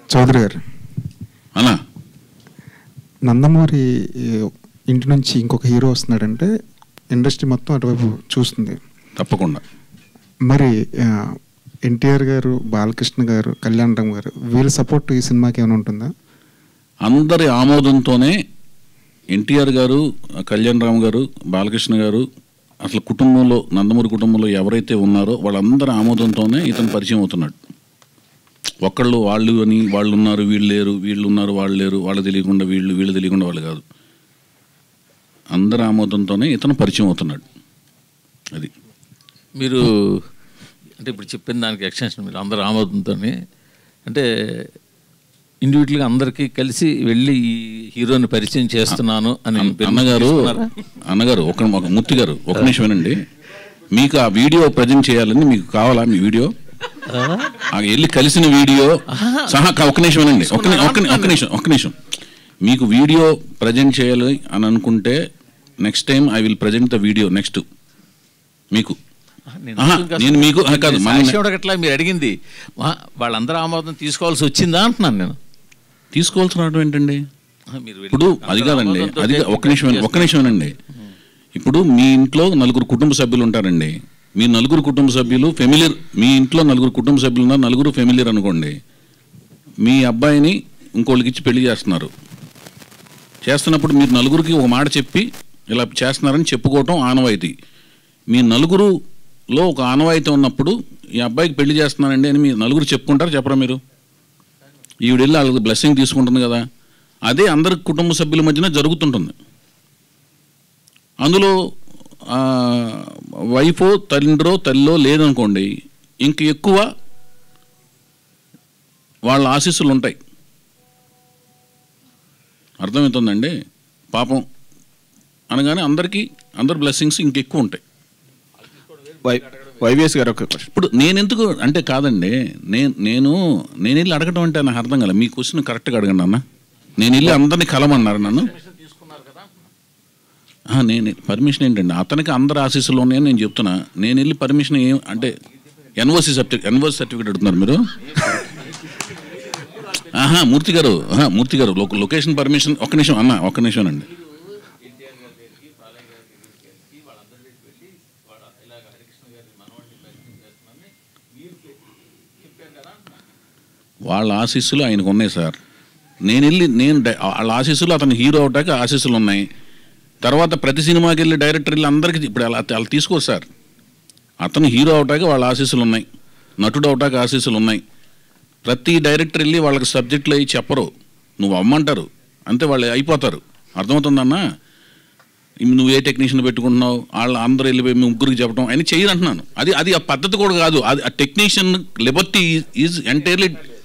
చౌదరి గారు అన్నా నందమూరి ఈ, ఇంటి నుంచి ఇంకొక హీరో వస్తున్నాడంటే ఇండస్ట్రీ మొత్తం అటువైపు చూస్తుంది తప్పకుండా మరి ఎన్టీఆర్ గారు బాలకృష్ణ గారు కళ్యాణ్ రామ్ గారు వీళ్ళ సపోర్ట్ ఈ సినిమాకి ఏమైనా ఉంటుందా అందరి ఆమోదంతోనే ఎన్టీఆర్ గారు కళ్యాణ్ రామ్ గారు బాలకృష్ణ గారు అసలు కుటుంబంలో నందమూరి కుటుంబంలో ఎవరైతే ఉన్నారో వాళ్ళందరి ఆమోదంతోనే ఇతను పరిచయం అవుతున్నాడు ఒక్కళ్ళు వాళ్ళు అని వాళ్ళు ఉన్నారు వీళ్ళు లేరు వీళ్ళు ఉన్నారు వాళ్ళు లేరు వాళ్ళు తెలియకుండా వీళ్ళు వీళ్ళు తెలియకుండా వాళ్ళు కాదు అందరి ఆమోదంతోనే ఇతను పరిచయం అవుతున్నాడు అది మీరు అంటే ఇప్పుడు చెప్పిన దానికి ఎక్స్టెన్షన్ మీరు అందరు ఆమోదంతో అంటే ఇండివిజువల్గా అందరికీ కలిసి వెళ్ళి ఈ హీరోని పరిచయం చేస్తున్నాను అని అన్న- అన్నగారు అన్నగారు ఒక ఒక మూర్తి గారు ఒక నిమిషం వినండి మీకు ఆ వీడియో ప్రజెంట్ చేయాలని మీకు కావాలా మీ వీడియో ఆ వెళ్ళి కలిసిన వీడియో సహా కా- ఒక్క నిమిషం వినండి ఒక్క ని- ఒక్క ని- ఒక్క నిమిషం ఒక్క నిమిషం మీకు వీడియో ప్రజెంట్ చేయాలి అని అనుకుంటే next time I will present the video next మీకు ఆహా, నేను మీకు ఆ, కాదు మన- సాక్ష్యం అడగట్లా మీరు అడిగింది వా- వాళ్ళందరూ ఆమోదం తీసుకోవాల్సి వచ్చిందా అంటున్నాను నేను తీసుకోవాల్సిన రావడం ఏంటండి ఆ, మీరు వెళ్ళి ఇప్పుడు అది అందరూ కాదండి ఆమోదంతో అది ఒక్క నిమిషం వినండి, ఒక్క నిమిషం వినండి ఇప్పుడు మీ ఇంట్లో నలుగురు కుటుంబ సభ్యులు ఉంటారండి మీ నలుగురు కుటుంబ సభ్యులు ఫెమిలియర్ మీ ఇంట్లో నలుగురు కుటుంబ సభ్యులు ఉన్నారు నలుగురు ఫెమిలియర్ అనుకోండి మీ అబ్బాయిని ఇంకోళ్ళకి ఇచ్చి పెళ్లి చేస్తున్నారు చేస్తున్నప్పుడు మీరు నలుగురికి ఒక మాట చెప్పి ఇలా చేస్తున్నారని చెప్పుకోవటం ఆనవాయితీ మీ నలుగురులో ఒక ఆనవాయితీ ఉన్నప్పుడు ఈ అబ్బాయికి పెళ్లి చేస్తున్నానండి అని మీ నలుగురు చెప్పుకుంటారు చెప్పరా మీరు ఈవిడ వెళ్ళి వాళ్ళకి బ్లెస్సింగ్ తీసుకుంటుంది కదా అదే అందరి కుటుంబ సభ్యుల మధ్యన జరుగుతుంటుంది అందులో ఆ, వైఫో తండ్రో తల్లో లేదనుకోండి ఇంక ఎక్కువ వాళ్ళ ఆశీస్సులు ఉంటాయి అర్థమవుతుందండి పాపం అనగానే అందరికీ అందరి బ్లెస్సింగ్స్ ఇంకెక్కువ ఉంటాయి వైవిఎస్ గారు ఒక question. ఇప్పుడు నేను ఎందుకు అంటే కాదండి నేను నేను నేను వెళ్ళి అడగటం అంటే నాకు అర్థం కాలే మీ క్వశ్చన్ కరెక్ట్గా అడగండి అన్న నేను వెళ్ళి అందరినీ కలమన్నారు నన్ను ఆ, నేను పర్మిషన్ ఏంటండి అతనికి అందరు ఆశీస్సులు ఉన్నాయని నేను చెప్తున్నా నేను వెళ్ళి పర్మిషన్ ఏం అంటే ఎన్ఓసి సర్టిఫికేట్ ఎన్ఓసి సర్టిఫికేట్ అడుగుతున్నారు మీరు ఆహా మూర్తి గారు ఆహా, మూర్తి గారు లొ- లొకేషన్ పర్మిషన్ ఒక్క నిమిషం అన్న ఒక్క నిమిషం అండి వాళ్ళ ఆశీస్సులు ఆయనకు ఉన్నాయి సార్ నేను వెళ్ళి నేను డై- వాళ్ళ ఆశీస్సులు అతను హీరో అవటానికి ఆశీస్సులు ఉన్నాయి తర్వాత ప్రతి సినిమాకి వెళ్ళి డైరెక్టర్ వెళ్ళి అందరికీ ఇప్పుడు అలా వాళ్ళు తీసుకోరు సార్ అతను హీరో అవటానికి వాళ్ళ ఆశీస్సులు ఉన్నాయి నటుడు అవటానికి ఆశీస్సులు ఉన్నాయి ప్రతి డైరెక్టర్ వెళ్ళి వాళ్ళకి సబ్జెక్టులు అవి చెప్పరు నువ్వు అమ్మంటారు అంతే వాళ్ళు అయిపోతారు అర్థమవుతుందన్నా ఇవి నువ్వు ఏ టెక్నీషియన్ పెట్టుకుంటున్నావు వాళ్ళు అందరూ వెళ్ళిపోయి మీ ముగ్గురికి చెప్పడం అని చేయరు అంటున్నాను అది అది ఆ పద్ధతి కూడా కాదు అది ఆ టెక్నీషియన్ లిబర్టీ ఈజ్ ఎంటైర్లీ